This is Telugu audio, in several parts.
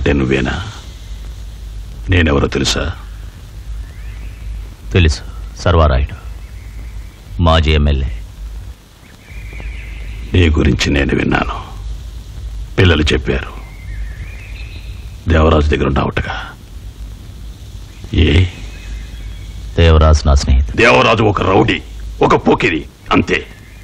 అంటే నువ్వేనా నేనెవరో తెలుసా తెలుసు సర్వారాయుడు మాజీ ఎమ్మెల్యే నీ గురించి నేను విన్నాను పిల్లలు చెప్పారు దేవరాజు దగ్గర ఉన్నావుటగా ఏ దేవరాజు నా స్నేహితుడు దేవరాజు ఒక రౌడీ ఒక పోకిరి అంతే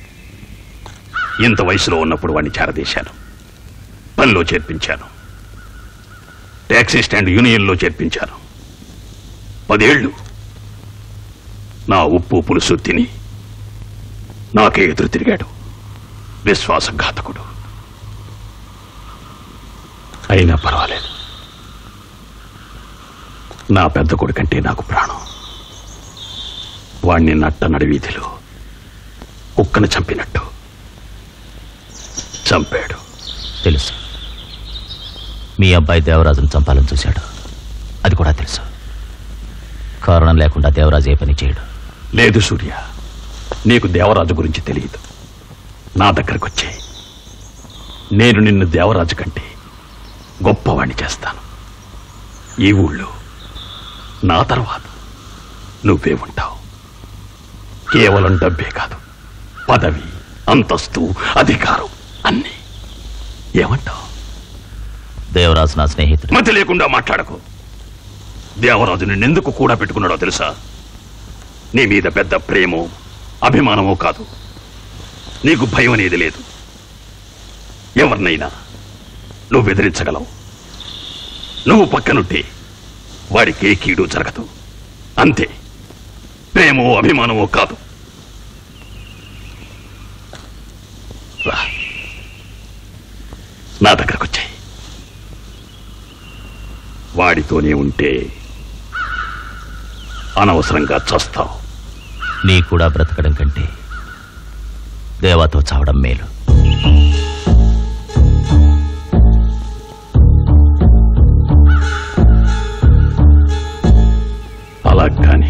ఇంత వయసులో ఉన్నప్పుడు వాడిని చేరదీశాను పనిలో చేర్పించాను ట్యాక్సీ స్టాండ్ యూనియన్లో చేర్పించాను పదేళ్లు నా ఉప్పు పులుసు తిని నాకే ఎదురు తిరిగాడు విశ్వాసఘాతకుడు అయినా పర్వాలేదు నా పెద్ద కొడుకంటే నాకు ప్రాణం వాణ్ణి నట్ట నడివీధిలో కుక్కను చంపినట్టు చంపాడు తెలుసు మీ అబ్బాయి దేవరాజును చంపాలని చూశాడు అది కూడా తెలుసు కారణం లేకుండా దేవరాజు ఏ పని చేయడు లేదు సూర్య నీకు దేవరాజు గురించి తెలియదు నా దగ్గరకు వచ్చే నేను నిన్ను దేవరాజు కంటే గొప్పవాణ్ణి చేస్తాను ఈ ఊళ్ళో నా తర్వాత నువ్వే ఉంటావు కేవలం డబ్బే కాదు పదవి అంతస్తు అధికారం అన్నీ ఏమంటావు దేవరాజు నా స్నేహితుడు మతి లేకుండా మాట్లాడకు దేవరాజు నిన్నెందుకు కూడా పెట్టుకున్నాడో తెలుసా నీ మీద పెద్ద ప్రేమో అభిమానమో కాదు నీకు భయం అనేది లేదు ఎవరినైనా నువ్వు బెదిరించగలవు నువ్వు పక్కనుంటే వాడికి ఏ కీడు జరగదు అంతే ప్రేమో అభిమానమో కాదు రా. నా దగ్గరకు వచ్చాయి వాడితోనే ఉంటే అనవసరంగా చస్తావు నీ కూడా బ్రతకడం కంటే దేవాతో చావడం మేలు అలా కానీ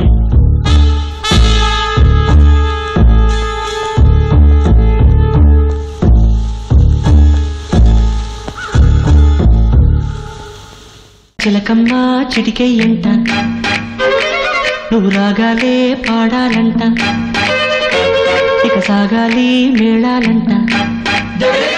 చిలకమ్మ చిటికెయ్యంట నువ్వు రాగాలే పాడాలంట ఇక సాగాలి మేళాలంట